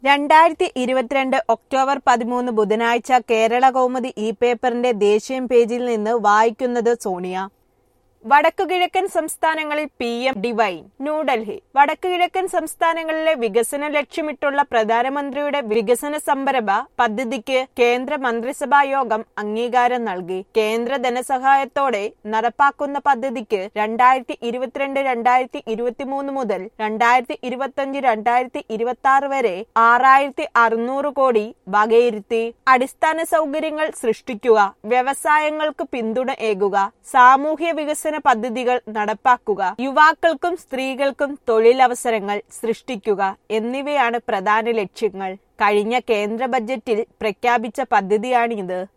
രണ്ടായിരത്തി ഇരുപത്തിരണ്ട് ഒക്ടോബർ പതിമൂന്ന് ബുധനാഴ്ച കേരള കൗമുദി ഇ പേപ്പറിന്റെ ദേശീയ പേജിൽ നിന്ന് വായിക്കുന്നത് സോണിയ വടക്കുകിഴക്കൻ സംസ്ഥാനങ്ങളിൽ പി എം ഡിവൈൻ ന്യൂഡൽഹി വടക്കുകിഴക്കൻ സംസ്ഥാനങ്ങളിലെ വികസനം ലക്ഷ്യമിട്ടുള്ള പ്രധാനമന്ത്രിയുടെ വികസന സംരംഭ പദ്ധതിക്ക് കേന്ദ്ര മന്ത്രിസഭാ യോഗം അംഗീകാരം നൽകി കേന്ദ്ര ധനസഹായത്തോടെ നടപ്പാക്കുന്ന പദ്ധതിക്ക് രണ്ടായിരത്തി ഇരുപത്തിരണ്ട് രണ്ടായിരത്തി ഇരുപത്തിമൂന്ന് മുതൽ രണ്ടായിരത്തി ഇരുപത്തിയഞ്ച് രണ്ടായിരത്തി ഇരുപത്തി ആറ് വരെ ആറായിരത്തി അറുന്നൂറ് കോടി വകയിരുത്തി അടിസ്ഥാന സൗകര്യങ്ങൾ സൃഷ്ടിക്കുക വ്യവസായങ്ങൾക്ക് പിന്തുണ ഏകുക സാമൂഹ്യ വികസന പദ്ധതികൾ നടപ്പാക്കുക യുവാക്കൾക്കും സ്ത്രീകൾക്കും തൊഴിലവസരങ്ങൾ സൃഷ്ടിക്കുക എന്നിവയാണ് പ്രധാന ലക്ഷ്യങ്ങൾ കഴിഞ്ഞ കേന്ദ്ര ബജറ്റിൽ പ്രഖ്യാപിച്ച പദ്ധതിയാണിത്